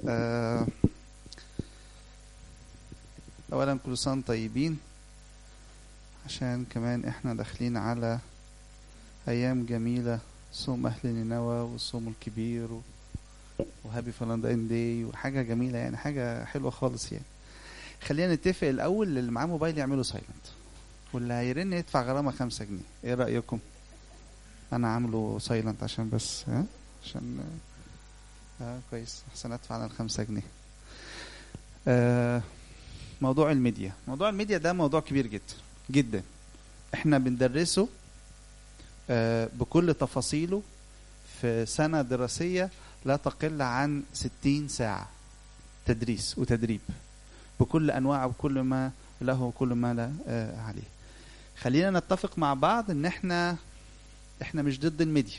آه، اولا كل سنه وانتم طيبين عشان كمان احنا داخلين على ايام جميله صوم اهل نينوى والصوم الكبير و... وهابي فالنتاين داي وحاجه جميله يعني حاجه حلوه خالص يعني خلينا نتفق الاول اللي معاه موبايل يعمله سايلنت واللي هيرن يدفع غرامه خمسة جنيه ايه رايكم انا عامله سايلنت عشان بس ها عشان اه كويس احسن ادفع انا الخمسة جنيه آه موضوع الميديا موضوع الميديا ده موضوع كبير جدا جدا احنا بندرسه آه بكل تفاصيله في سنة دراسية لا تقل عن ستين ساعة تدريس وتدريب بكل أنواعه وكل ما له وكل ما لا آه عليه خلينا نتفق مع بعض ان احنا احنا مش ضد الميديا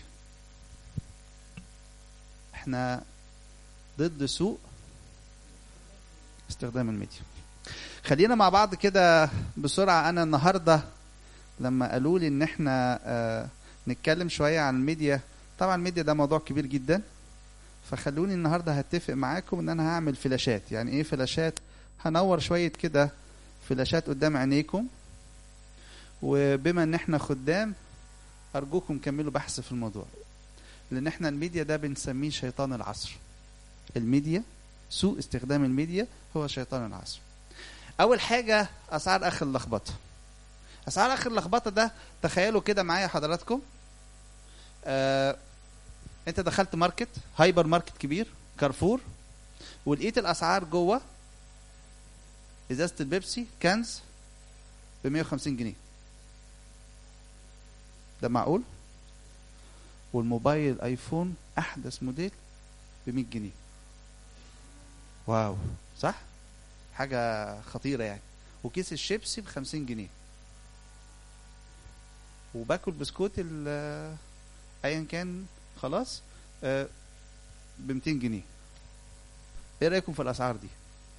احنا ضد سوء استخدام الميديا خلينا مع بعض كده بسرعة أنا النهاردة لما قالوا لي إن إحنا آه نتكلم شوية عن الميديا طبعا الميديا ده موضوع كبير جدا فخلوني النهاردة هتفق معاكم إن أنا هعمل فلاشات يعني إيه فلاشات هنور شوية كده فلاشات قدام عينيكم وبما إن إحنا خدام أرجوكم كملوا بحث في الموضوع لأن إحنا الميديا ده بنسميه شيطان العصر الميديا سوء استخدام الميديا هو شيطان العصر اول حاجه اسعار اخر اللخبطه اسعار اخر اللخبطه ده تخيلوا كده معايا حضراتكم آه انت دخلت ماركت هايبر ماركت كبير كارفور ولقيت الاسعار جوه ازازه البيبسي كنز ب 150 جنيه ده معقول والموبايل ايفون احدث موديل ب 100 جنيه واو صح حاجة خطيرة يعني وكيس الشيبسي ب 50 جنيه وباكل بسكوت ايا كان خلاص ب 200 جنيه ايه رايكم في الاسعار دي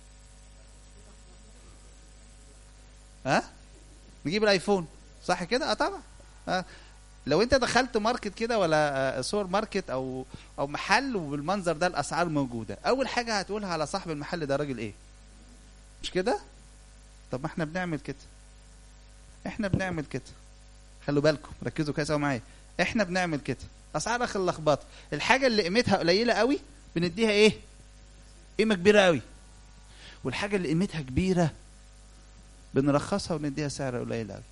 ها أه؟ نجيب الايفون صح كده اه طبعا أه؟ لو انت دخلت ماركت كده ولا سوبر ماركت او او محل وبالمنظر ده الاسعار موجوده اول حاجه هتقولها على صاحب المحل ده راجل ايه مش كده طب ما احنا بنعمل كده احنا بنعمل كده خلوا بالكم ركزوا كويس قوي معايا احنا بنعمل كده اسعار اخر اللخبطه الحاجه اللي قيمتها قليله قوي بنديها ايه قيمه كبيره قوي والحاجه اللي قيمتها كبيره بنرخصها ونديها سعر قليل قوي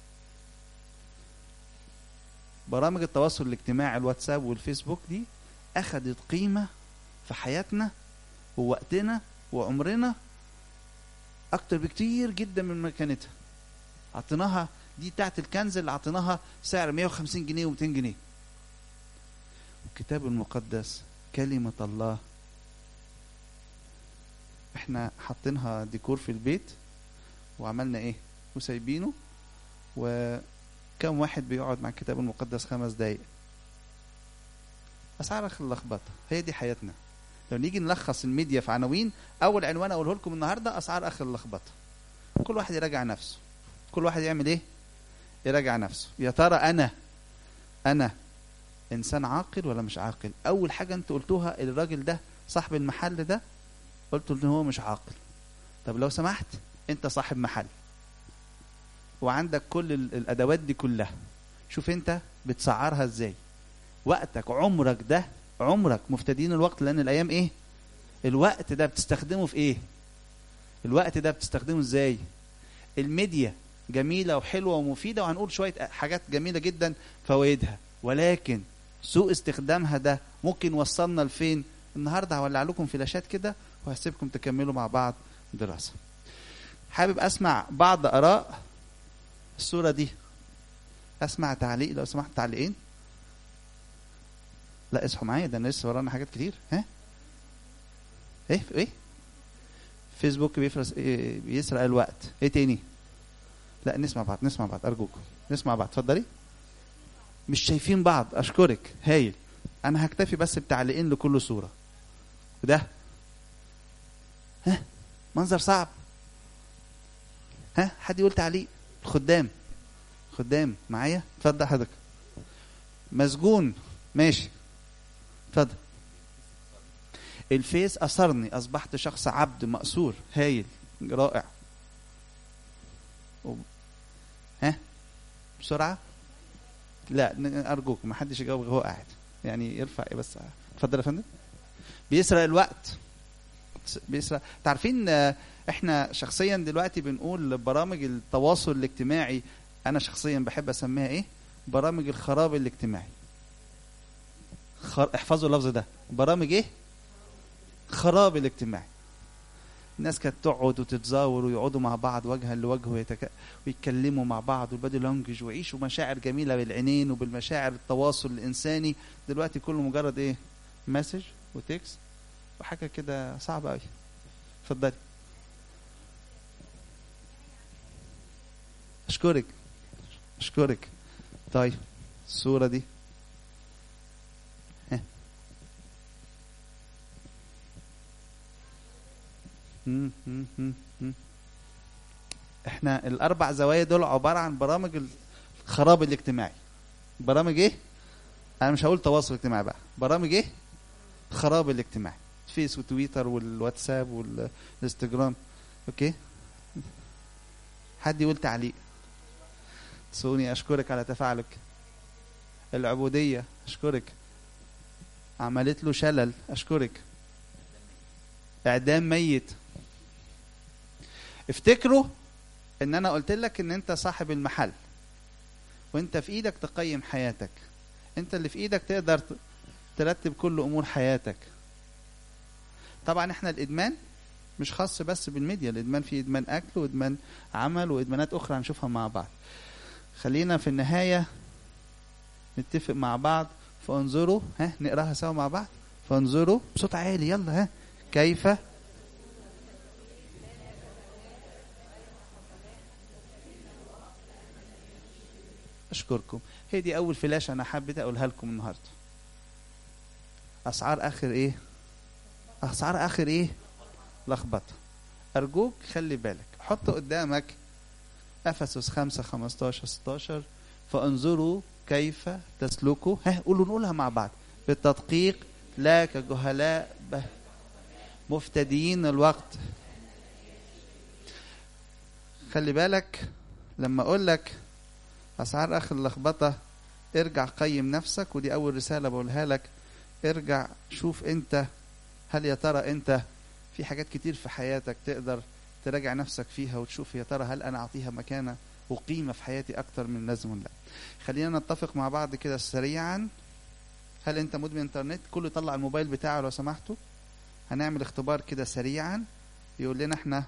برامج التواصل الاجتماعي الواتساب والفيسبوك دي اخذت قيمه في حياتنا ووقتنا وعمرنا اكتر بكتير جدا من مكانتها اعطيناها دي بتاعت الكنز اللي اعطيناها سعر 150 جنيه و200 جنيه الكتاب المقدس كلمة الله احنا حاطينها ديكور في البيت وعملنا ايه وسايبينه وكم واحد بيقعد مع الكتاب المقدس خمس دقايق اسعار اخر اللخبطه هي دي حياتنا لو نيجي نلخص الميديا في عناوين اول عنوان اقوله لكم النهارده اسعار اخر اللخبطه كل واحد يراجع نفسه كل واحد يعمل ايه يراجع نفسه يا ترى انا انا انسان عاقل ولا مش عاقل اول حاجه انت قلتوها الراجل ده صاحب المحل ده قلت ان هو مش عاقل طب لو سمحت انت صاحب محل وعندك كل الادوات دي كلها شوف انت بتسعرها ازاي وقتك عمرك ده عمرك مفتدين الوقت لان الايام ايه الوقت ده بتستخدمه في ايه الوقت ده بتستخدمه ازاي الميديا جميله وحلوه ومفيده وهنقول شويه حاجات جميله جدا فوائدها ولكن سوء استخدامها ده ممكن يوصلنا لفين النهارده هولع لكم فلاشات كده وهسيبكم تكملوا مع بعض دراسه حابب اسمع بعض اراء الصوره دي اسمع تعليق لو سمحت تعليقين لا اصحوا معايا ده انا لسه ورانا حاجات كتير ها ايه ايه فيسبوك بيفرس إيه بيسرق الوقت ايه تاني لا نسمع بعض نسمع بعض ارجوكم نسمع بعض اتفضلي مش شايفين بعض اشكرك هايل انا هكتفي بس بتعليقين لكل صوره وده ها منظر صعب ها حد يقول تعليق الخدام خدام معايا اتفضل حضرتك مسجون ماشي اتفضل الفيس اثرني اصبحت شخص عبد مأسور هايل رائع و... ها بسرعه لا ن- ارجوك ما حدش يجاوب وهو قاعد يعني يرفع ايه بس اتفضل يا فندم بيسرق الوقت بيسرق تعرفين آه، احنا شخصيا دلوقتي بنقول برامج التواصل الاجتماعي انا شخصيا بحب اسميها ايه برامج الخراب الاجتماعي خر... احفظوا اللفظ ده برامج ايه خراب الاجتماعي الناس كانت تقعد وتتزاور ويقعدوا مع بعض وجها لوجه ويتك... ويتكلموا مع بعض والبادي لانجوج ويعيشوا مشاعر جميله بالعينين وبالمشاعر التواصل الانساني دلوقتي كله مجرد ايه مسج وتكست وحاجه كده صعبه قوي اتفضلي اشكرك اشكرك طيب الصوره دي ها. مم، مم، مم، مم. احنا الاربع زوايا دول عباره عن برامج الخراب الاجتماعي برامج ايه انا مش هقول تواصل اجتماعي بقى برامج ايه خراب الاجتماعي فيس وتويتر والواتساب والانستجرام اوكي حد يقول تعليق سوني اشكرك على تفاعلك العبوديه اشكرك عملت له شلل اشكرك اعدام ميت افتكروا ان انا قلت لك ان انت صاحب المحل وانت في ايدك تقيم حياتك انت اللي في ايدك تقدر ت- ترتب كل امور حياتك طبعا احنا الادمان مش خاص بس بالميديا الادمان فيه ادمان اكل وادمان عمل وادمانات اخرى هنشوفها مع بعض خلينا في النهايه نتفق مع بعض فانظروا ها نقراها سوا مع بعض فانظروا بصوت عالي يلا ها كيف اشكركم هي دي اول فلاشه انا حبيت اقولها لكم النهارده اسعار اخر ايه اسعار اخر ايه لخبطه ارجوك خلي بالك حط قدامك افسس 5 15 16 فانظروا كيف تسلكوا ها قولوا نقولها مع بعض بالتدقيق لا كجهلاء به مفتديين الوقت خلي بالك لما اقول لك اسعار اخر اللخبطه ارجع قيم نفسك ودي اول رساله بقولها لك ارجع شوف انت هل يا ترى انت في حاجات كتير في حياتك تقدر تراجع نفسك فيها وتشوف يا ترى هل انا اعطيها مكانه وقيمه في حياتي اكتر من اللازم ولا لا خلينا نتفق مع بعض كده سريعا هل انت مدمن انترنت كله يطلع الموبايل بتاعه لو سمحتوا هنعمل اختبار كده سريعا يقول لنا احنا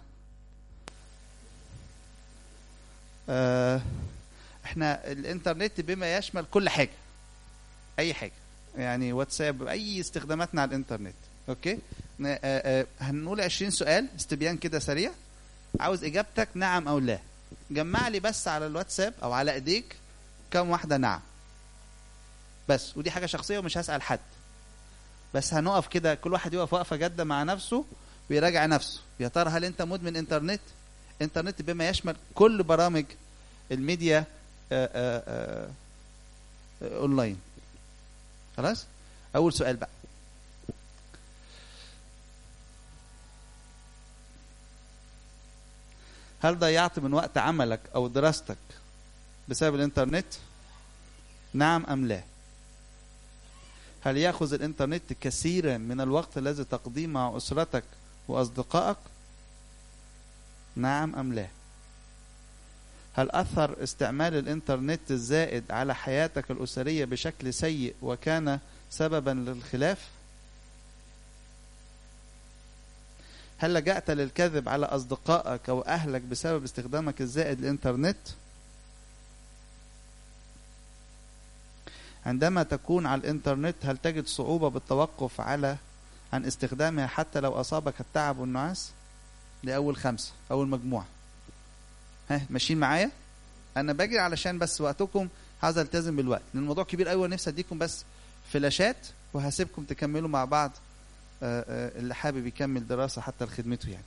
آه احنا الانترنت بما يشمل كل حاجه اي حاجه يعني واتساب اي استخداماتنا على الانترنت اوكي ن- آه، آه، هنقول 20 سؤال استبيان كده سريع عاوز اجابتك نعم او لا جمع لي بس على الواتساب او على ايديك كم واحده نعم بس ودي حاجه شخصيه ومش هسال حد بس هنقف كده كل واحد يقف وقفه جاده مع نفسه ويراجع نفسه يا ترى هل انت مدمن انترنت انترنت بما يشمل كل برامج الميديا آه، آه، آه، آه، اونلاين خلاص اول سؤال بقى هل ضيعت من وقت عملك او دراستك بسبب الانترنت نعم ام لا هل ياخذ الانترنت كثيرا من الوقت الذي تقضيه مع اسرتك واصدقائك نعم ام لا هل اثر استعمال الانترنت الزائد على حياتك الاسريه بشكل سيء وكان سببا للخلاف هل لجأت للكذب على أصدقائك أو أهلك بسبب استخدامك الزائد للإنترنت؟ عندما تكون على الإنترنت هل تجد صعوبة بالتوقف على عن استخدامها حتى لو أصابك التعب والنعاس؟ دي أول خمسة أول مجموعة ها ماشيين معايا؟ أنا باجي علشان بس وقتكم عايز ألتزم بالوقت لأن الموضوع كبير أوي نفسي أديكم بس فلاشات وهسيبكم تكملوا مع بعض آه، آه، اللي حابب يكمل دراسة حتى لخدمته يعني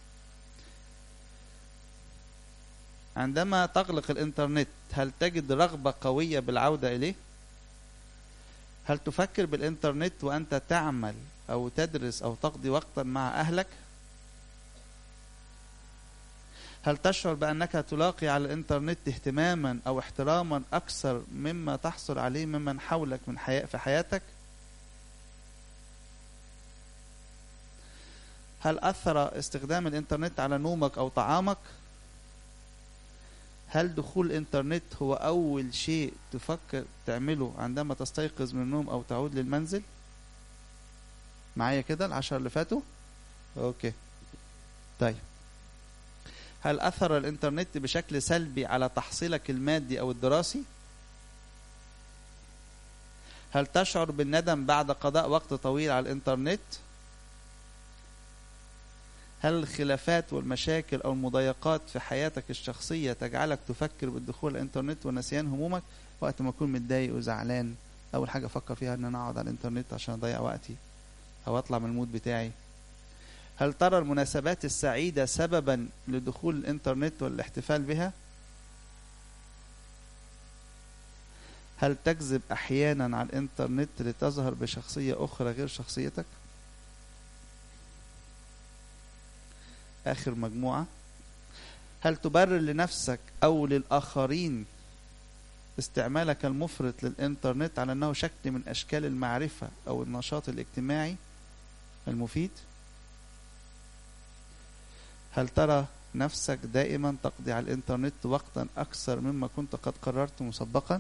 عندما تغلق الإنترنت هل تجد رغبة قوية بالعودة إليه؟ هل تفكر بالإنترنت وأنت تعمل أو تدرس أو تقضي وقتا مع أهلك هل تشعر بأنك تلاقي على الإنترنت اهتماما أو احتراما أكثر مما تحصل عليه ممن حولك من حياة في حياتك هل أثر استخدام الإنترنت على نومك أو طعامك هل دخول الإنترنت هو أول شيء تفكر تعمله عندما تستيقظ من النوم أو تعود للمنزل معايا كده العشر اللي فاتوا أوكي طيب هل أثر الإنترنت بشكل سلبي على تحصيلك المادي أو الدراسي هل تشعر بالندم بعد قضاء وقت طويل على الإنترنت هل الخلافات والمشاكل أو المضايقات في حياتك الشخصية تجعلك تفكر بالدخول على الإنترنت ونسيان همومك وقت ما أكون متضايق وزعلان أول حاجة أفكر فيها إن أنا أقعد على الإنترنت عشان أضيع وقتي أو أطلع من المود بتاعي هل ترى المناسبات السعيدة سببا لدخول الإنترنت والاحتفال بها هل تكذب أحيانا على الإنترنت لتظهر بشخصية أخرى غير شخصيتك آخر مجموعة هل تبرر لنفسك أو للآخرين استعمالك المفرط للإنترنت على أنه شكل من أشكال المعرفة أو النشاط الاجتماعي المفيد هل ترى نفسك دائما تقضي على الإنترنت وقتا أكثر مما كنت قد قررت مسبقا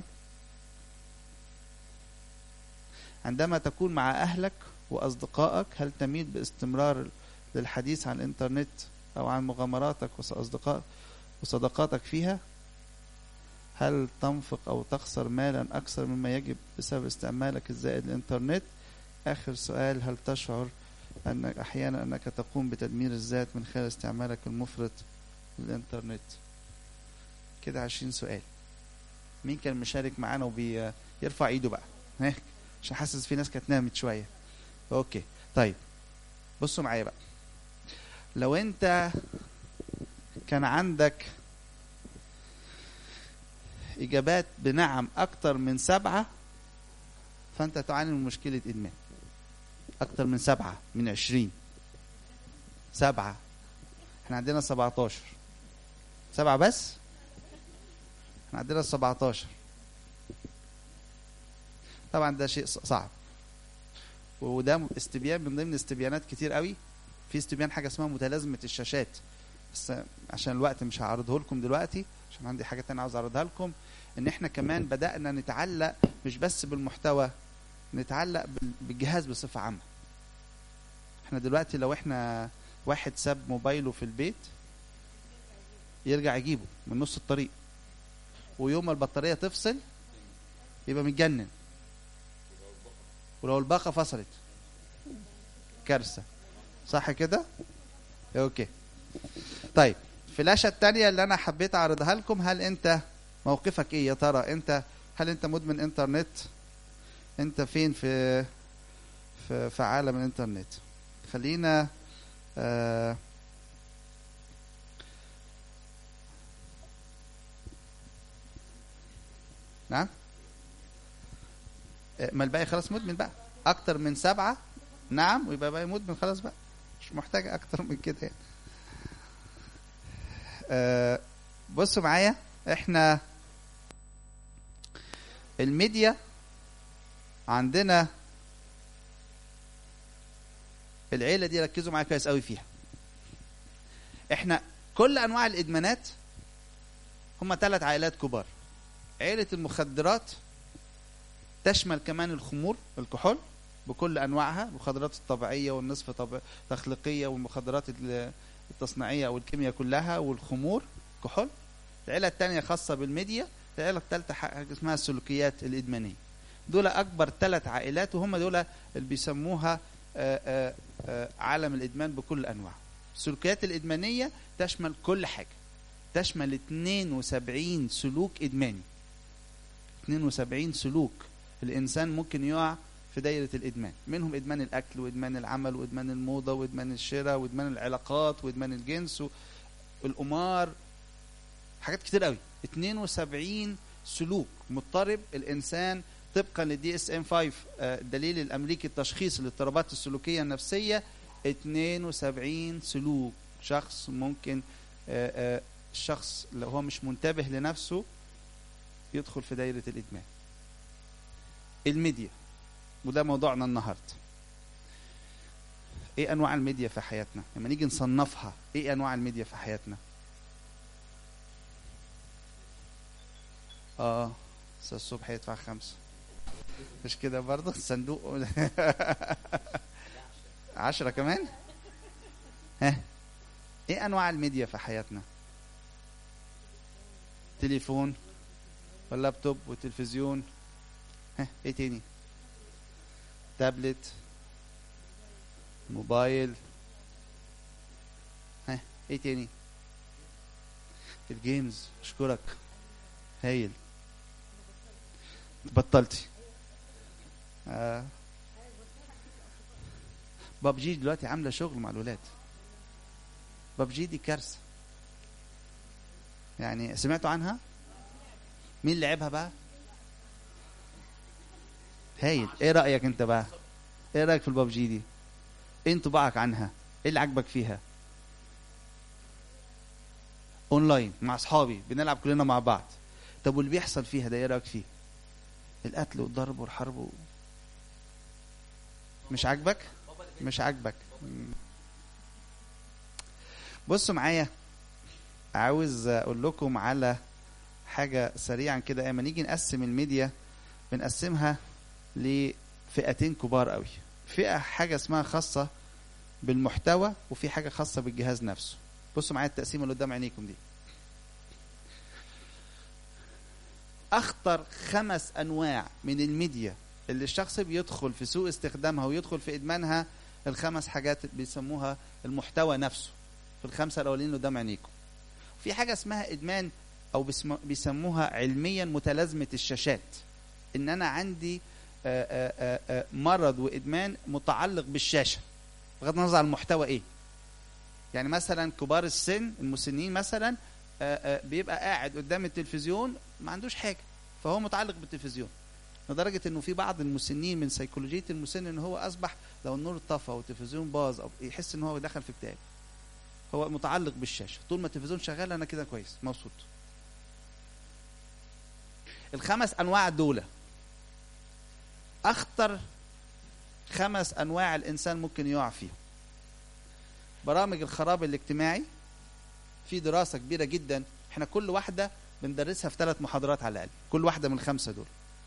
عندما تكون مع أهلك وأصدقائك هل تميل باستمرار للحديث عن الإنترنت أو عن مغامراتك وأصدقاء وصداقاتك فيها هل تنفق أو تخسر مالا أكثر مما يجب بسبب استعمالك الزائد للإنترنت آخر سؤال هل تشعر أنك أحيانا أنك تقوم بتدمير الذات من خلال استعمالك المفرط للإنترنت كده عشرين سؤال مين كان مشارك معانا وبيرفع ايده بقى ها عشان حاسس في ناس كانت نامت شويه اوكي طيب بصوا معايا بقى لو انت كان عندك اجابات بنعم اكتر من سبعه فانت تعاني من مشكله ادمان اكتر من سبعه من عشرين سبعه احنا عندنا 17 سبعه بس احنا عندنا 17 طبعا ده شيء صعب وده استبيان من ضمن استبيانات كتير قوي في استبيان حاجه اسمها متلازمه الشاشات بس عشان الوقت مش هعرضه لكم دلوقتي عشان عندي حاجه تانية عاوز اعرضها لكم ان احنا كمان بدانا نتعلق مش بس بالمحتوى نتعلق بالجهاز بصفه عامه احنا دلوقتي لو احنا واحد ساب موبايله في البيت يرجع يجيبه من نص الطريق ويوم ما البطاريه تفصل يبقى متجنن ولو الباقه فصلت كارثه صح كده اوكي طيب الفلاشه الثانيه اللي انا حبيت اعرضها لكم هل انت موقفك ايه يا ترى انت هل انت مدمن انترنت انت فين في في, في عالم الانترنت خلينا آه نعم ما الباقي خلاص مدمن بقى اكتر من سبعة نعم ويبقى باقي مدمن خلاص بقى مش محتاج اكتر من كده يعني أه بصوا معايا احنا الميديا عندنا العيله دي ركزوا معايا كويس قوي فيها احنا كل انواع الادمانات هم ثلاث عائلات كبار عيله المخدرات تشمل كمان الخمور الكحول بكل انواعها المخدرات الطبيعيه والنصف طب... تخليقيه والمخدرات التصنيعيه او الكيمياء كلها والخمور كحول العيله الثانيه خاصه بالميديا العيله الثالثه حاجه اسمها السلوكيات الادمانيه دول اكبر ثلاث عائلات وهم دول اللي بيسموها آآ آآ عالم الادمان بكل انواعه السلوكيات الادمانيه تشمل كل حاجه تشمل 72 سلوك ادماني 72 سلوك الانسان ممكن يقع في دايره الادمان منهم ادمان الاكل وادمان العمل وادمان الموضه وادمان الشراء وادمان العلاقات وادمان الجنس والقمار حاجات كتير قوي 72 سلوك مضطرب الانسان طبقا للدي اس ام 5 آه، الدليل الامريكي التشخيص الاضطرابات السلوكيه النفسيه 72 سلوك شخص ممكن آه، آه، الشخص لو هو مش منتبه لنفسه يدخل في دايره الادمان الميديا وده موضوعنا النهارده ايه انواع الميديا في حياتنا لما نيجي نصنفها ايه انواع الميديا في حياتنا اه استاذ الصبح يدفع خمسة مش كده برضه الصندوق عشرة كمان ها ايه انواع الميديا في حياتنا تليفون واللابتوب والتلفزيون ها ايه تاني تابلت موبايل ها ايه تاني الجيمز اشكرك هايل بطلتي آه. بابجي دلوقتي عامله شغل مع الولاد بابجي دي كارثه يعني سمعتوا عنها مين لعبها بقى هايل ايه رايك انت بقى ايه رايك في البابجي دي ايه انطباعك عنها ايه اللي عاجبك فيها اونلاين مع اصحابي بنلعب كلنا مع بعض طب واللي بيحصل فيها ده ايه رايك فيه القتل والضرب والحرب و... مش عاجبك مش عاجبك مم. بصوا معايا عاوز اقول لكم على حاجه سريعا كده اما نيجي نقسم الميديا بنقسمها لفئتين كبار قوي فئه حاجه اسمها خاصه بالمحتوى وفي حاجه خاصه بالجهاز نفسه بصوا معايا التقسيمه اللي قدام عينيكم دي اخطر خمس انواع من الميديا اللي الشخص بيدخل في سوء استخدامها ويدخل في ادمانها الخمس حاجات بيسموها المحتوى نفسه في الخمسه الاولين اللي قدام عينيكم في حاجه اسمها ادمان او بيسم- بيسموها علميا متلازمه الشاشات ان انا عندي آه، آه، آه، آه، مرض وادمان متعلق بالشاشه بغض النظر عن المحتوى ايه يعني مثلا كبار السن المسنين مثلا آه، آه، بيبقى قاعد قدام التلفزيون ما عندوش حاجه فهو متعلق بالتلفزيون لدرجه انه في بعض المسنين من سيكولوجيه المسن ان هو اصبح لو النور طفى والتلفزيون باظ او يحس ان هو دخل في اكتئاب هو متعلق بالشاشه طول ما التلفزيون شغال انا كده كويس مبسوط الخمس انواع دول اخطر خمس انواع الانسان ممكن يقع فيهم برامج الخراب الاجتماعي في دراسه كبيره جدا احنا كل واحده بندرسها في ثلاث محاضرات على الاقل كل واحده من الخمسه دول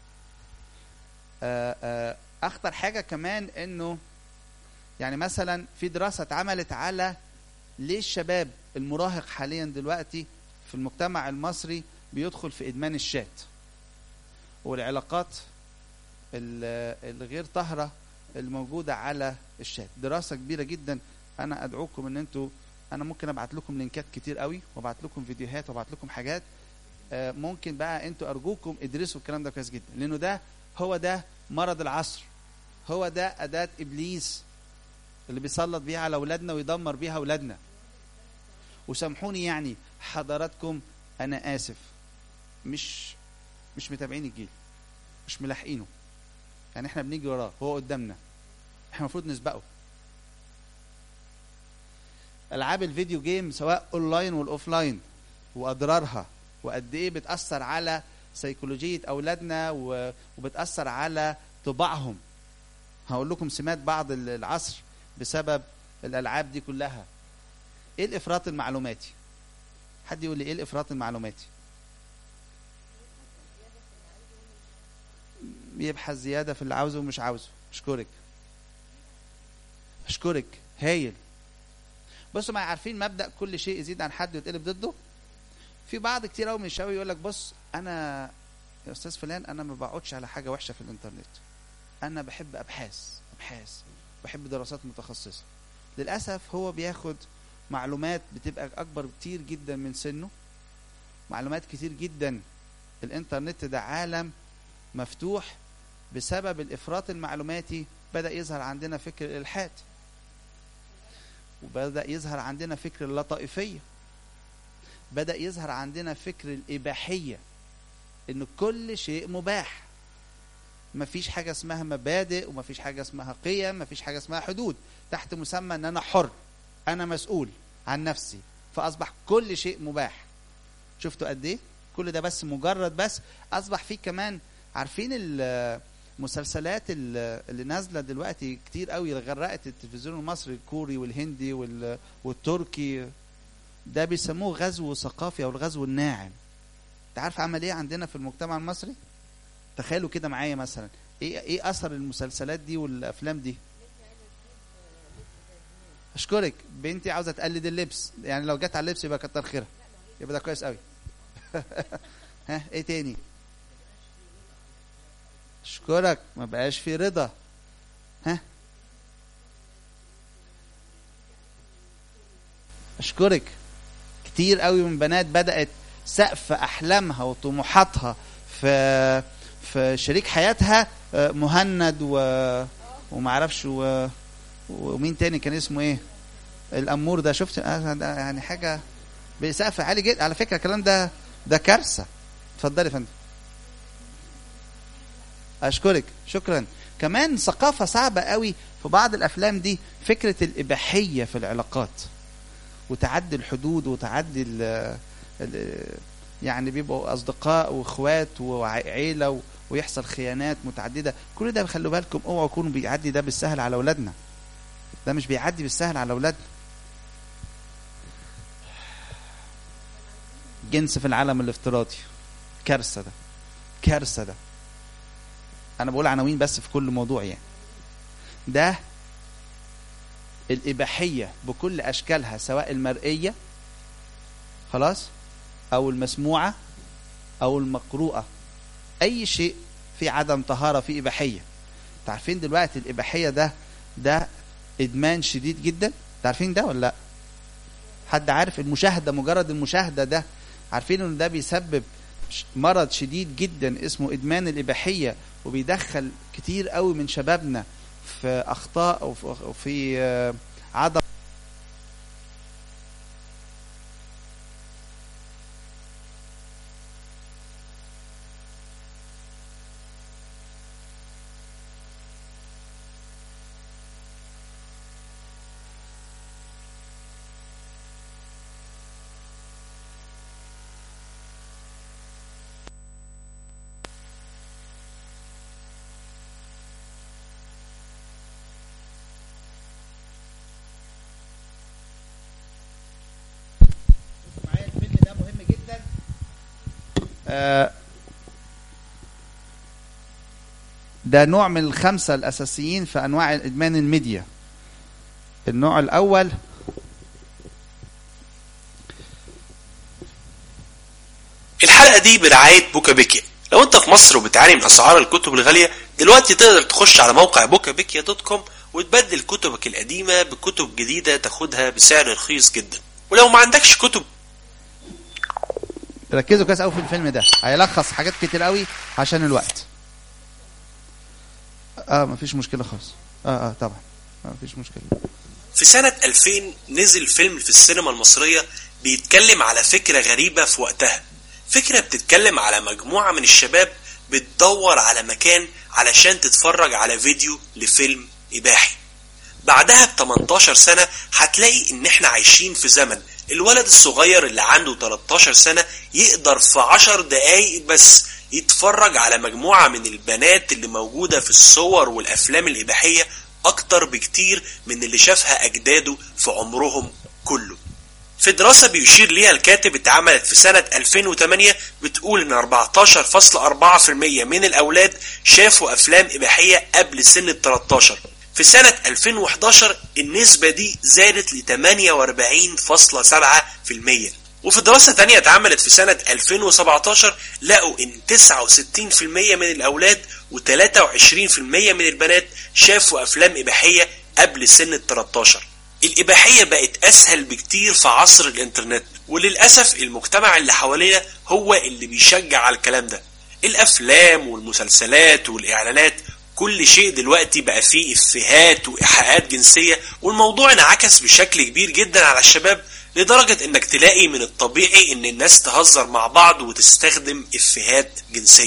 آه، آه، اخطر حاجه كمان انه يعني مثلا في دراسه اتعملت على ليه الشباب المراهق حاليا دلوقتي في المجتمع المصري بيدخل في ادمان الشات والعلاقات ال- الغير طاهره الموجوده على الشات دراسه كبيره جدا انا ادعوكم ان انتوا انا ممكن ابعت لكم لينكات كتير قوي وابعت لكم فيديوهات وابعت لكم حاجات آه، ممكن بقى انتوا ارجوكم ادرسوا الكلام ده كويس جدا لانه ده هو ده مرض العصر هو ده اداه ابليس اللي بيسلط بيها على اولادنا ويدمر بيها اولادنا وسامحوني يعني حضراتكم انا اسف مش مش متابعين الجيل مش ملاحقينه يعني احنا بنيجي وراه هو قدامنا احنا المفروض نسبقه العاب الفيديو جيم سواء اونلاين والاوفلاين واضرارها وقد ايه بتاثر على سيكولوجيه اولادنا و- وبتاثر على طباعهم هقول لكم سمات بعض ال- العصر بسبب الالعاب دي كلها ايه الافراط المعلوماتي حد يقول لي ايه الافراط المعلوماتي يبحث زياده في اللي عاوزه ومش عاوزه اشكرك اشكرك هايل بصوا ما عارفين مبدا كل شيء يزيد عن حد ويتقلب ضده في بعض كتير قوي من الشباب يقول لك بص انا يا استاذ فلان انا ما بقعدش على حاجه وحشه في الانترنت انا بحب ابحاث ابحاث بحب دراسات متخصصه للاسف هو بياخد معلومات بتبقى اكبر كتير جدا من سنه معلومات كتير جدا الانترنت ده عالم مفتوح بسبب الافراط المعلوماتي بدا يظهر عندنا فكر الالحاد وبدا يظهر عندنا فكر اللطائفيه بدا يظهر عندنا فكر الاباحيه ان كل شيء مباح مفيش حاجه اسمها مبادئ ومفيش حاجه اسمها قيم مفيش حاجه اسمها حدود تحت مسمى ان انا حر انا مسؤول عن نفسي فاصبح كل شيء مباح شفتوا قد ايه كل ده بس مجرد بس اصبح فيه كمان عارفين المسلسلات ال- اللي نازله دلوقتي كتير قوي غرقت التلفزيون المصري الكوري والهندي وال- والتركي ده بيسموه غزو ثقافي او الغزو الناعم انت عارف عمل ايه عندنا في المجتمع المصري تخيلوا كده معايا مثلا ايه ايه اثر المسلسلات دي والافلام دي اشكرك بنتي عاوزه تقلد اللبس يعني لو جت على اللبس يبقى كتر خيرها يبقى ده كويس قوي ها ايه تاني اشكرك ما بقاش في رضا ها اشكرك كتير قوي من بنات بدات سقف احلامها وطموحاتها في في شريك حياتها آه، مهند و ومعرفش و... ومين تاني كان اسمه ايه الامور ده شفت آه، ده يعني حاجه بسقف عالي جدا على فكره الكلام ده ده كارثه اتفضلي يا فندم اشكرك شكرا كمان ثقافه صعبه قوي في بعض الافلام دي فكره الاباحيه في العلاقات وتعدي الحدود وتعدي ال ال يعني بيبقوا اصدقاء واخوات وعيله و- ويحصل خيانات متعدده كل ده خلوا بالكم اوعوا يكونوا بيعدي ده بالسهل على اولادنا ده مش بيعدي بالسهل على اولادنا جنس في العالم الافتراضي كارثه ده كارثه ده انا بقول عناوين بس في كل موضوع يعني ده الاباحيه بكل اشكالها سواء المرئيه خلاص او المسموعه او المقروءه اي شيء في عدم طهاره في اباحيه عارفين دلوقتي الاباحيه ده ده ادمان شديد جدا عارفين ده ولا لا حد عارف المشاهده مجرد المشاهده ده عارفين ان ده بيسبب ش- مرض شديد جدا اسمه ادمان الاباحيه وبيدخل كتير قوي من شبابنا في اخطاء وفي- وفي آه، عدم معايا الفيلم ده مهم جدا آه، ده نوع من الخمسة الأساسيين في أنواع إدمان الميديا النوع الأول الحلقة دي برعاية بوكا بيكيا لو انت في مصر وبتعاني من اسعار الكتب الغالية دلوقتي تقدر تخش على موقع بوكا بيكيا دوت كوم وتبدل كتبك القديمة بكتب جديدة تاخدها بسعر رخيص جدا ولو ما عندكش كتب ركزوا كويس قوي في الفيلم ده هيلخص حاجات كتير قوي عشان الوقت اه مفيش مشكلة خالص اه اه طبعا آه مفيش مشكلة في سنة 2000 نزل فيلم في السينما المصرية بيتكلم على فكرة غريبة في وقتها فكرة بتتكلم على مجموعة من الشباب بتدور على مكان علشان تتفرج على فيديو لفيلم إباحي بعدها ب 18 سنة هتلاقي إن إحنا عايشين في زمن الولد الصغير اللي عنده 13 سنة يقدر في 10 دقايق بس يتفرج على مجموعة من البنات اللي موجودة في الصور والأفلام الإباحية أكتر بكتير من اللي شافها أجداده في عمرهم كله في دراسة بيشير ليها الكاتب اتعملت في سنة 2008 بتقول ان 14.4% من الاولاد شافوا افلام اباحية قبل سن ال 13 في سنة 2011 النسبة دي زادت ل 48.7% وفي دراسة تانية اتعملت في سنة 2017 لقوا ان 69% من الاولاد و23% من البنات شافوا افلام اباحية قبل سن ال 13 الإباحية بقت أسهل بكتير في عصر الإنترنت وللأسف المجتمع اللي حوالينا هو اللي بيشجع على الكلام ده الأفلام والمسلسلات والإعلانات كل شيء دلوقتي بقى فيه إفيهات وإيحاءات جنسية والموضوع انعكس بشكل كبير جدا على الشباب لدرجة إنك تلاقي من الطبيعي إن الناس تهزر مع بعض وتستخدم إفيهات جنسية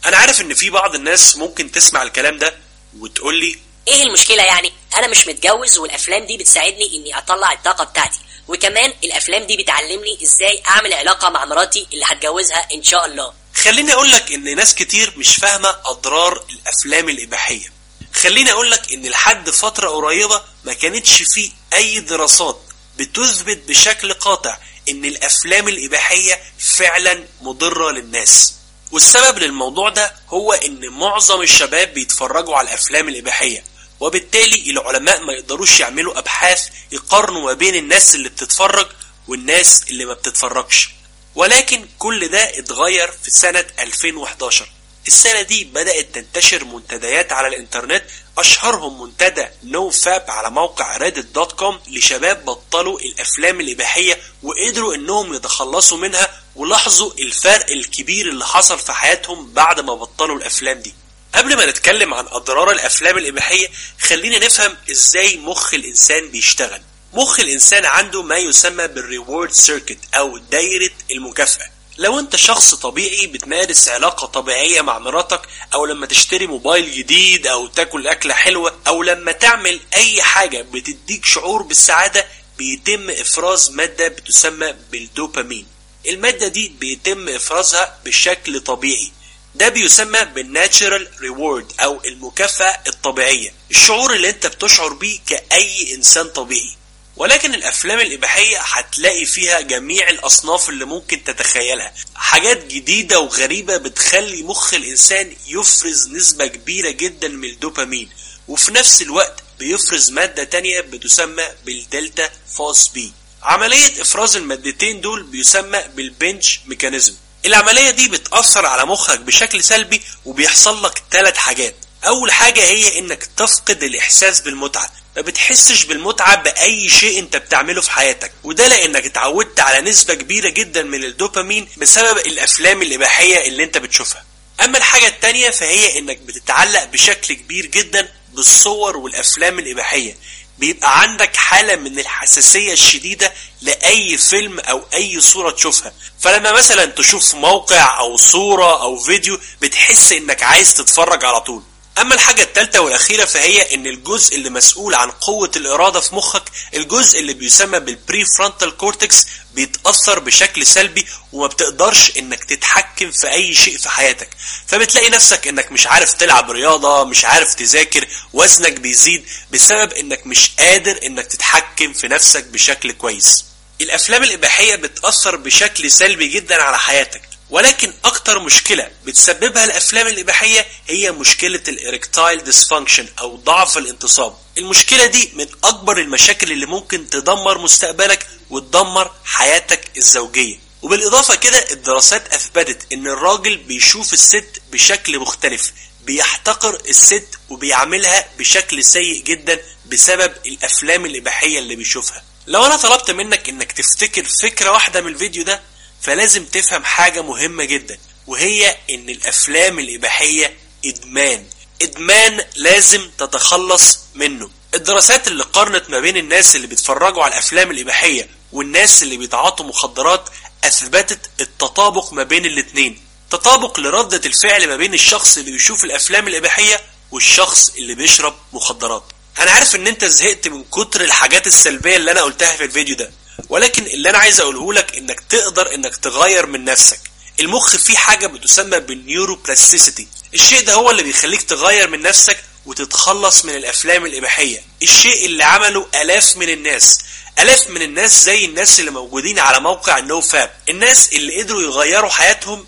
انا عارف ان في بعض الناس ممكن تسمع الكلام ده وتقول لي ايه المشكلة يعني انا مش متجوز والافلام دي بتساعدني اني اطلع الطاقة بتاعتي وكمان الافلام دي بتعلمني ازاي اعمل علاقة مع مراتي اللي هتجوزها ان شاء الله خليني اقول لك ان ناس كتير مش فاهمه اضرار الافلام الاباحيه خليني اقول لك ان لحد فتره قريبه ما كانتش في اي دراسات بتثبت بشكل قاطع ان الافلام الاباحيه فعلا مضره للناس والسبب للموضوع ده هو ان معظم الشباب بيتفرجوا على الافلام الاباحيه وبالتالي العلماء ما يقدروش يعملوا ابحاث يقارنوا ما بين الناس اللي بتتفرج والناس اللي ما بتتفرجش ولكن كل ده اتغير في سنة 2011 السنة دي بدأت تنتشر منتديات على الانترنت أشهرهم منتدى نو فاب على موقع ريدت دوت كوم لشباب بطلوا الأفلام الإباحية وقدروا إنهم يتخلصوا منها ولاحظوا الفرق الكبير اللي حصل في حياتهم بعد ما بطلوا الأفلام دي قبل ما نتكلم عن أضرار الأفلام الإباحية خلينا نفهم إزاي مخ الإنسان بيشتغل مخ الإنسان عنده ما يسمى بالريورد سيركت أو دايرة المكافأة لو انت شخص طبيعي بتمارس علاقة طبيعية مع مراتك او لما تشتري موبايل جديد او تاكل اكلة حلوة او لما تعمل اي حاجة بتديك شعور بالسعادة بيتم افراز مادة بتسمى بالدوبامين المادة دي بيتم افرازها بشكل طبيعي ده بيسمى بالناتشرال ريورد او المكافأة الطبيعية الشعور اللي انت بتشعر بيه كأي انسان طبيعي ولكن الافلام الاباحيه هتلاقي فيها جميع الاصناف اللي ممكن تتخيلها حاجات جديده وغريبه بتخلي مخ الانسان يفرز نسبه كبيره جدا من الدوبامين وفي نفس الوقت بيفرز ماده تانية بتسمى بالدلتا فوس بي عمليه افراز المادتين دول بيسمى بالبنش ميكانيزم العمليه دي بتاثر على مخك بشكل سلبي وبيحصل لك ثلاث حاجات اول حاجه هي انك تفقد الاحساس بالمتعه ما بتحسش بالمتعة بأي شيء أنت بتعمله في حياتك وده لأنك اتعودت على نسبة كبيرة جدا من الدوبامين بسبب الأفلام الإباحية اللي أنت بتشوفها أما الحاجة التانية فهي أنك بتتعلق بشكل كبير جدا بالصور والأفلام الإباحية بيبقى عندك حالة من الحساسية الشديدة لأي فيلم أو أي صورة تشوفها فلما مثلا تشوف موقع أو صورة أو فيديو بتحس إنك عايز تتفرج على طول اما الحاجة الثالثة والاخيرة فهي ان الجزء اللي مسؤول عن قوة الارادة في مخك الجزء اللي بيسمى بالبري فرونتال كورتكس بيتأثر بشكل سلبي وما بتقدرش انك تتحكم في اي شيء في حياتك فبتلاقي نفسك انك مش عارف تلعب رياضة مش عارف تذاكر وزنك بيزيد بسبب انك مش قادر انك تتحكم في نفسك بشكل كويس الافلام الاباحية بتأثر بشكل سلبي جدا على حياتك ولكن اكتر مشكلة بتسببها الافلام الاباحية هي مشكلة الاريكتايل ديسفانكشن او ضعف الانتصاب المشكلة دي من اكبر المشاكل اللي ممكن تدمر مستقبلك وتدمر حياتك الزوجية وبالاضافة كده الدراسات اثبتت ان الراجل بيشوف الست بشكل مختلف بيحتقر الست وبيعملها بشكل سيء جدا بسبب الافلام الاباحية اللي بيشوفها لو انا طلبت منك انك تفتكر فكرة واحدة من الفيديو ده فلازم تفهم حاجة مهمة جدا وهي ان الافلام الاباحية ادمان ادمان لازم تتخلص منه الدراسات اللي قارنت ما بين الناس اللي بيتفرجوا على الافلام الاباحية والناس اللي بيتعاطوا مخدرات اثبتت التطابق ما بين الاتنين تطابق لردة الفعل ما بين الشخص اللي بيشوف الافلام الاباحية والشخص اللي بيشرب مخدرات انا عارف ان انت زهقت من كتر الحاجات السلبية اللي انا قلتها في الفيديو ده ولكن اللي انا عايز اقوله لك انك تقدر انك تغير من نفسك المخ فيه حاجة بتسمى بالنيوروبلاستيسيتي الشيء ده هو اللي بيخليك تغير من نفسك وتتخلص من الافلام الاباحية الشيء اللي عمله الاف من الناس الاف من الناس زي الناس اللي موجودين على موقع نو فاب الناس اللي قدروا يغيروا حياتهم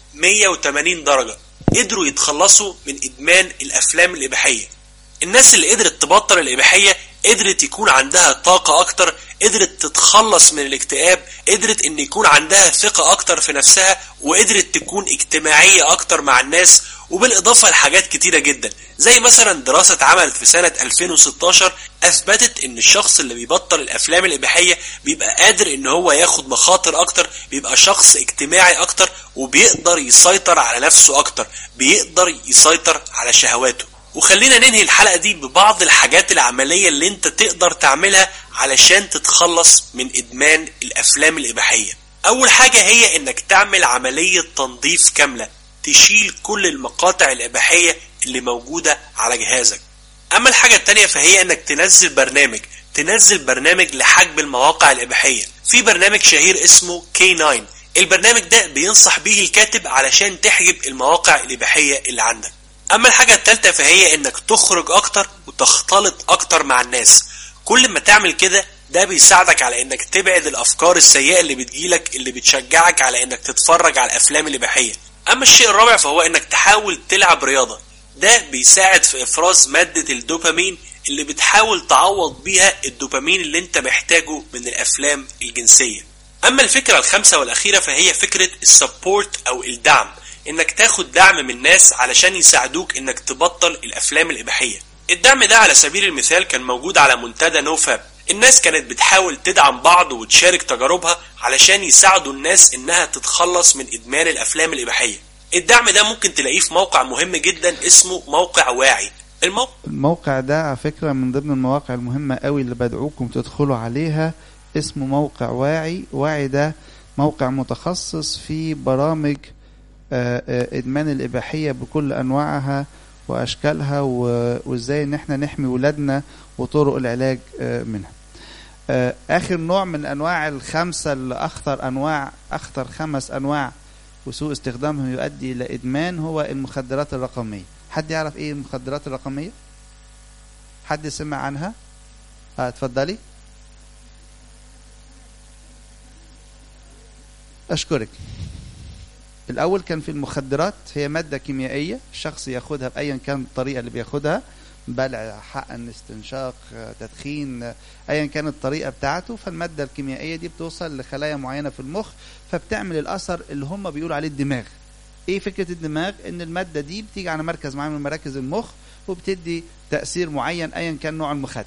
180 درجة قدروا يتخلصوا من ادمان الافلام الاباحية الناس اللي قدرت تبطل الاباحية قدرت يكون عندها طاقة اكتر قدرت تتخلص من الاكتئاب قدرت ان يكون عندها ثقة اكتر في نفسها وقدرت تكون اجتماعية اكتر مع الناس وبالاضافة لحاجات كتيرة جدا زي مثلا دراسة اتعملت في سنة 2016 اثبتت ان الشخص اللي بيبطل الافلام الاباحية بيبقى قادر ان هو ياخد مخاطر اكتر بيبقى شخص اجتماعي اكتر وبيقدر يسيطر على نفسه اكتر بيقدر يسيطر على شهواته وخلينا ننهي الحلقة دي ببعض الحاجات العملية اللي انت تقدر تعملها علشان تتخلص من ادمان الافلام الاباحية اول حاجة هي انك تعمل عملية تنظيف كاملة تشيل كل المقاطع الإباحية اللي موجودة على جهازك أما الحاجة التانية فهي إنك تنزل برنامج تنزل برنامج لحجب المواقع الإباحية في برنامج شهير اسمه K9 البرنامج ده بينصح بيه الكاتب علشان تحجب المواقع الإباحية اللي عندك أما الحاجة التالتة فهي إنك تخرج أكتر وتختلط أكتر مع الناس كل ما تعمل كده ده بيساعدك على انك تبعد الافكار السيئه اللي بتجيلك اللي بتشجعك على انك تتفرج على الافلام الاباحيه اما الشيء الرابع فهو انك تحاول تلعب رياضه ده بيساعد في افراز ماده الدوبامين اللي بتحاول تعوض بيها الدوبامين اللي انت محتاجه من الافلام الجنسيه اما الفكره الخامسه والاخيره فهي فكره السبورت او الدعم انك تاخد دعم من الناس علشان يساعدوك انك تبطل الافلام الاباحيه الدعم ده على سبيل المثال كان موجود على منتدى نوفاب الناس كانت بتحاول تدعم بعض وتشارك تجاربها علشان يساعدوا الناس انها تتخلص من ادمان الافلام الاباحيه الدعم ده ممكن تلاقيه في موقع مهم جدا اسمه موقع واعي الموقع الموقع ده على فكرة من ضمن المواقع المهمة قوي اللي بدعوكم تدخلوا عليها اسمه موقع واعي واعي ده موقع متخصص في برامج آه، آه، إدمان الإباحية بكل أنواعها وأشكالها و- وإزاي إن إحنا نحمي ولادنا وطرق العلاج آه، منها آه، آخر نوع من أنواع الخمسة اللي أخطر أنواع أخطر خمس أنواع وسوء استخدامهم يؤدي إلى إدمان هو المخدرات الرقمية حد يعرف إيه المخدرات الرقمية؟ حد سمع عنها؟ اه اتفضلي أشكرك الأول كان في المخدرات هي مادة كيميائية الشخص ياخدها بأيا كان الطريقة اللي بياخدها بلع حقن استنشاق آه، تدخين آه، أيا كانت الطريقة بتاعته فالمادة الكيميائية دي بتوصل لخلايا معينة في المخ فبتعمل الأثر اللي هم بيقولوا عليه الدماغ ايه فكرة الدماغ ان المادة دي بتيجي على مركز معين من مراكز المخ وبتدي تأثير معين ايا كان نوع المخدر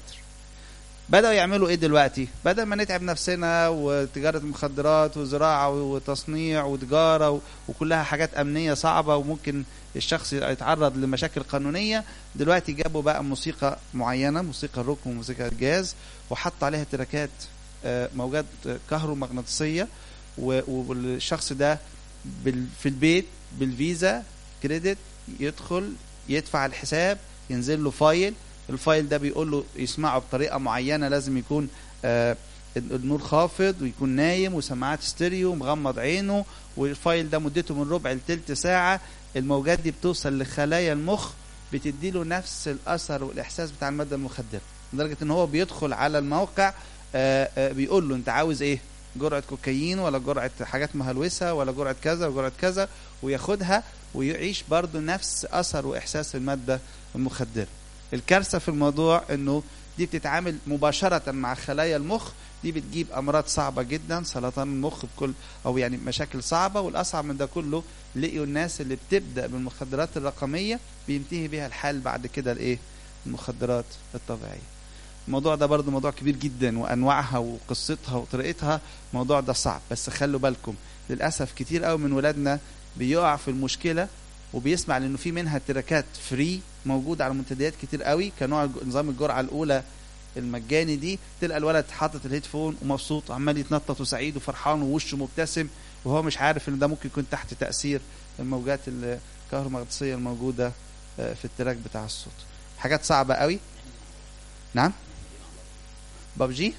بدأوا يعملوا ايه دلوقتي بدل ما نتعب نفسنا وتجارة مخدرات وزراعة وتصنيع وتجارة و- وكلها حاجات أمنية صعبة وممكن الشخص يتعرض لمشاكل قانونية دلوقتي جابوا بقى موسيقى معينة موسيقى الروك وموسيقى الجاز وحط عليها تراكات آه، موجات آه، كهرومغناطيسية و- والشخص ده بال- في البيت بالفيزا كريدت يدخل يدفع الحساب ينزل له فايل الفايل ده بيقول له يسمعه بطريقه معينه لازم يكون آه النور خافض ويكون نايم وسماعات ستيريو ومغمض عينه والفايل ده مدته من ربع لتلت ساعه الموجات دي بتوصل لخلايا المخ بتديله نفس الاثر والاحساس بتاع الماده المخدره لدرجه ان هو بيدخل على الموقع آه آه بيقول له انت عاوز ايه جرعه كوكايين ولا جرعه حاجات مهلوسه ولا جرعه كذا وجرعه كذا وياخدها ويعيش برضه نفس اثر واحساس الماده المخدره الكارثه في الموضوع انه دي بتتعامل مباشره مع خلايا المخ دي بتجيب امراض صعبه جدا سرطان المخ بكل او يعني مشاكل صعبه والاصعب من ده كله لقيوا الناس اللي بتبدا بالمخدرات الرقميه بينتهي بيها الحال بعد كده لايه المخدرات الطبيعيه الموضوع ده برضه موضوع كبير جدا وانواعها وقصتها وطريقتها الموضوع ده صعب بس خلوا بالكم للاسف كتير قوي من ولادنا بيقع في المشكله وبيسمع لانه في منها تراكات فري موجوده على منتديات كتير قوي كنوع الج- نظام الجرعه الاولى المجاني دي تلقى الولد حاطط الهيدفون ومبسوط وعمال يتنطط وسعيد وفرحان ووشه مبتسم وهو مش عارف ان ده ممكن يكون تحت تاثير الموجات الكهرومغناطيسيه الموجوده آه، في التراك بتاع الصوت حاجات صعبه قوي نعم ببجي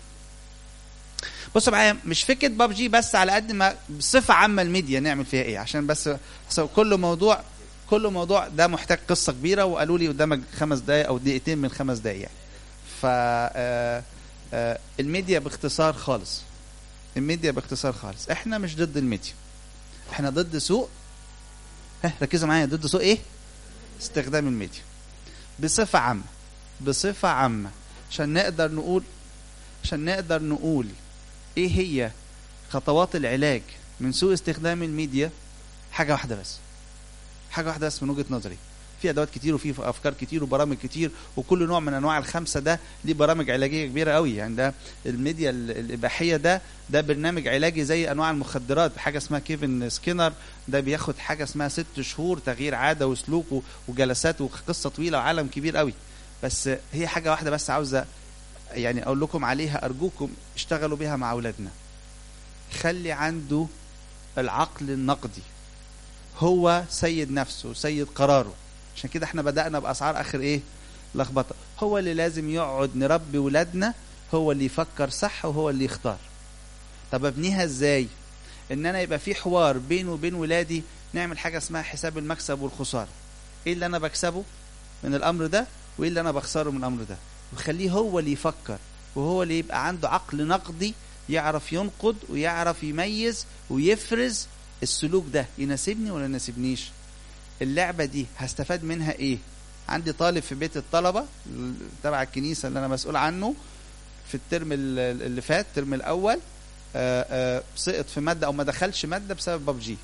بصوا معايا مش فكره ببجي بس على قد ما بصفه عامه الميديا نعمل فيها ايه عشان بس أصل كل موضوع كل موضوع ده محتاج قصه كبيره وقالوا لي قدامك خمس دقائق او دقيقتين من خمس دقائق يعني. ف آه، آه، الميديا باختصار خالص الميديا باختصار خالص احنا مش ضد الميديا احنا ضد سوء ها ركزوا معايا ضد سوء ايه استخدام الميديا بصفه عامه بصفه عامه عشان نقدر نقول عشان نقدر نقول ايه هي خطوات العلاج من سوء استخدام الميديا حاجه واحده بس حاجه واحده بس من وجهه نظري في ادوات كتير وفي افكار كتير وبرامج كتير وكل نوع من انواع الخمسه ده ليه برامج علاجيه كبيره قوي يعني ده الميديا ال- الاباحيه ده ده برنامج علاجي زي انواع المخدرات حاجه اسمها كيفن سكينر ده بياخد حاجه اسمها ست شهور تغيير عاده وسلوك و- وجلسات وقصه طويله وعالم كبير قوي بس هي حاجه واحده بس عاوزه يعني اقول لكم عليها ارجوكم اشتغلوا بيها مع اولادنا خلي عنده العقل النقدي هو سيد نفسه سيد قراره عشان كده احنا بدأنا بأسعار آخر إيه لخبطة هو اللي لازم يقعد نربي ولادنا هو اللي يفكر صح وهو اللي يختار طب ابنيها ازاي ان انا يبقى في حوار بيني وبين ولادي نعمل حاجه اسمها حساب المكسب والخساره ايه اللي انا بكسبه من الامر ده وايه اللي انا بخسره من الامر ده وخليه هو اللي يفكر وهو اللي يبقى عنده عقل نقدي يعرف ينقد ويعرف يميز ويفرز السلوك ده يناسبني ولا يناسبنيش اللعبه دي هستفاد منها ايه عندي طالب في بيت الطلبه تبع الكنيسه اللي انا مسؤول عنه في الترم اللي فات الترم الاول آآ آآ سقط في ماده او ما دخلش ماده بسبب ببجي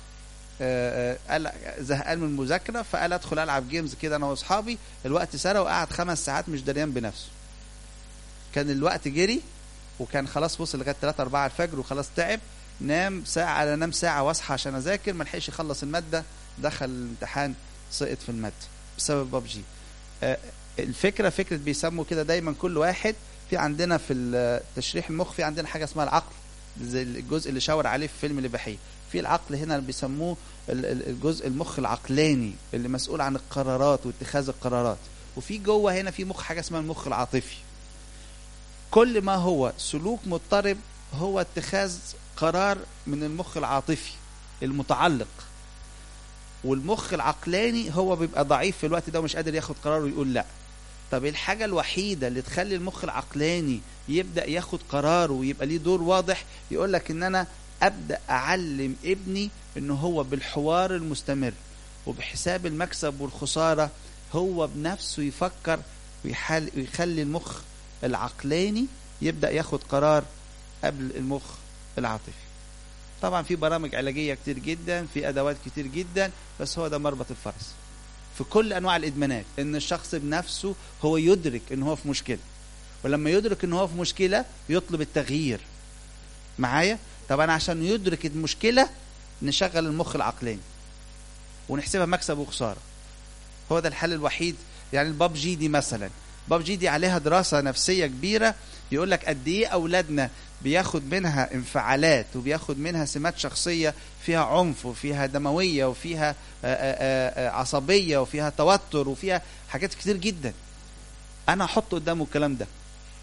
قال زهقان من المذاكره فقال ادخل العب جيمز كده انا واصحابي الوقت سرى وقعد خمس ساعات مش دريان بنفسه كان الوقت جري وكان خلاص وصل لغايه 3 4 الفجر وخلاص تعب نام ساعه انا انام ساعه واصحى عشان اذاكر ما لحقش يخلص الماده دخل الامتحان سقط في الماده بسبب ببجي الفكره فكره بيسموا كده دايما كل واحد في عندنا في تشريح المخ في عندنا حاجه اسمها العقل زي الجزء اللي شاور عليه في فيلم الاباحيه في العقل هنا اللي بيسموه الجزء المخ العقلاني اللي مسؤول عن القرارات واتخاذ القرارات وفي جوه هنا في مخ حاجه اسمها المخ العاطفي كل ما هو سلوك مضطرب هو اتخاذ قرار من المخ العاطفي المتعلق والمخ العقلاني هو بيبقى ضعيف في الوقت ده ومش قادر ياخد قرار ويقول لا طب الحاجة الوحيدة اللي تخلي المخ العقلاني يبدأ ياخد قرار ويبقى ليه دور واضح يقول لك ان انا ابدأ اعلم ابني ان هو بالحوار المستمر وبحساب المكسب والخسارة هو بنفسه يفكر ويحل ويخلي المخ العقلاني يبدأ ياخد قرار قبل المخ العاطفي طبعا في برامج علاجية كتير جدا في ادوات كتير جدا بس هو ده مربط الفرس في كل انواع الادمانات ان الشخص بنفسه هو يدرك ان هو في مشكله ولما يدرك ان هو في مشكله يطلب التغيير معايا طب انا عشان يدرك المشكله نشغل المخ العقلاني ونحسبها مكسب وخساره هو ده الحل الوحيد يعني البابجي دي مثلا بابجي دي عليها دراسه نفسيه كبيره يقول لك قد ايه اولادنا بياخد منها انفعالات وبياخد منها سمات شخصيه فيها عنف وفيها دمويه وفيها آآ آآ عصبيه وفيها توتر وفيها حاجات كتير جدا انا احط قدامه الكلام ده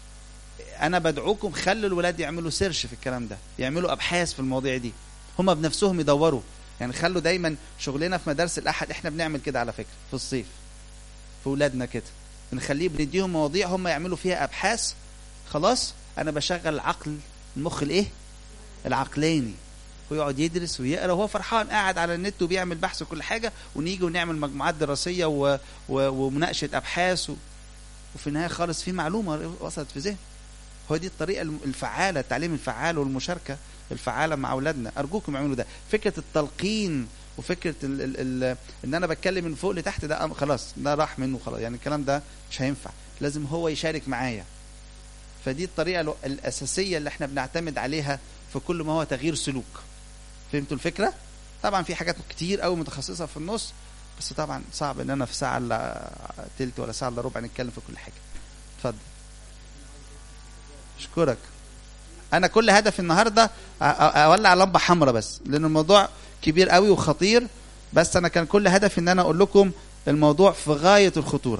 انا بدعوكم خلوا الولاد يعملوا سيرش في الكلام ده يعملوا ابحاث في المواضيع دي هما بنفسهم يدوروا يعني خلوا دايما شغلنا في مدارس الاحد احنا بنعمل كده على فكره في الصيف في ولادنا كده بنخليه بنديهم مواضيع هم يعملوا فيها ابحاث خلاص انا بشغل العقل المخ الايه العقلاني ويقعد يدرس ويقرا وهو فرحان قاعد على النت وبيعمل بحث وكل حاجه ونيجي ونعمل مجموعات دراسيه و... و... ومناقشه ابحاث و... وفي النهايه خالص في معلومه وصلت في ذهن هو دي الطريقه الفعاله التعليم الفعال والمشاركه الفعاله مع اولادنا ارجوكم اعملوا ده فكره التلقين وفكره ال ال ال ان انا بتكلم من فوق لتحت ده خلاص ده راح منه خلاص يعني الكلام ده مش هينفع لازم هو يشارك معايا فدي الطريقه الاساسيه اللي احنا بنعتمد عليها في كل ما هو تغيير سلوك فهمتوا الفكره طبعا في حاجات كتير قوي متخصصه في النص بس طبعا صعب ان انا في ساعه الا تلت ولا ساعه الا ربع نتكلم في كل حاجه اتفضل اشكرك انا كل هدفي النهارده اولع لمبه حمراء بس لان الموضوع كبير قوي وخطير بس انا كان كل هدفي ان انا اقول لكم الموضوع في غايه الخطوره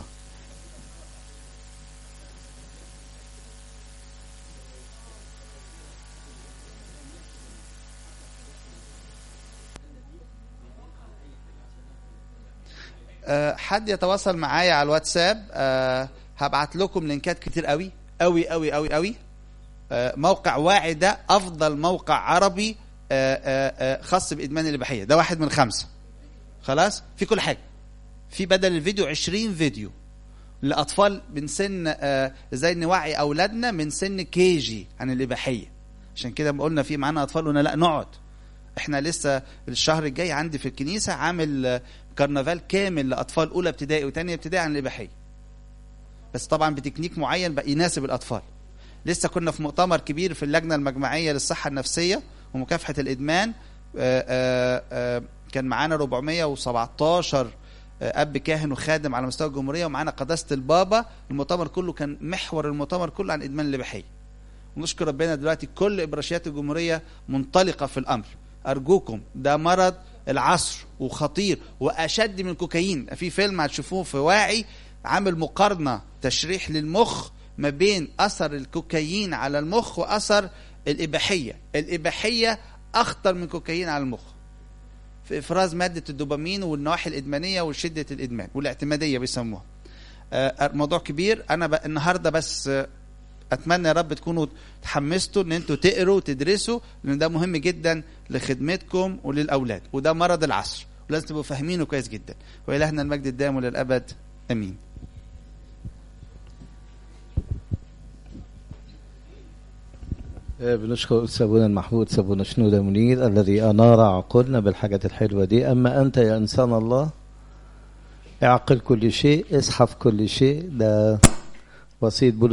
أه حد يتواصل معايا على الواتساب أه هبعت لكم لينكات كتير قوي قوي قوي قوي قوي أه موقع واعي ده افضل موقع عربي خاص بادمان الاباحيه ده واحد من خمسه خلاص في كل حاجه في بدل الفيديو 20 فيديو لاطفال من سن ازاي نوعي اولادنا من سن كيجي عن الاباحيه عشان كده قلنا في معانا اطفال قلنا لا نقعد احنا لسه الشهر الجاي عندي في الكنيسه عامل كرنفال كامل لاطفال اولى ابتدائي وثانيه ابتدائي عن الاباحيه بس طبعا بتكنيك معين بقى يناسب الاطفال لسه كنا في مؤتمر كبير في اللجنه المجمعيه للصحه النفسيه ومكافحه الادمان آآ آآ كان معانا 417 اب كاهن وخادم على مستوى الجمهوريه ومعانا قداسه البابا المؤتمر كله كان محور المؤتمر كله عن ادمان الاباحيه ونشكر ربنا دلوقتي كل ابراشيات الجمهوريه منطلقه في الامر ارجوكم ده مرض العصر وخطير واشد من الكوكايين في فيلم هتشوفوه في واعي عامل مقارنه تشريح للمخ ما بين اثر الكوكايين على المخ واثر الاباحيه الاباحيه اخطر من الكوكايين على المخ في افراز ماده الدوبامين والنواحي الادمانيه وشده الادمان والاعتماديه بيسموها آه، موضوع كبير انا ب... النهارده بس آه، اتمنى يا رب تكونوا تحمستوا ان انتوا تقروا وتدرسوا لان ده مهم جدا لخدمتكم وللاولاد وده مرض العصر ولازم تبقوا فاهمينه كويس جدا والهنا المجد الدائم للابد امين بنشكر سابونا المحمود سابونا شنودة منير الذي أنار عقولنا بالحاجات الحلوة دي أما أنت يا إنسان الله اعقل كل شيء اصحف كل شيء ده وصية بولس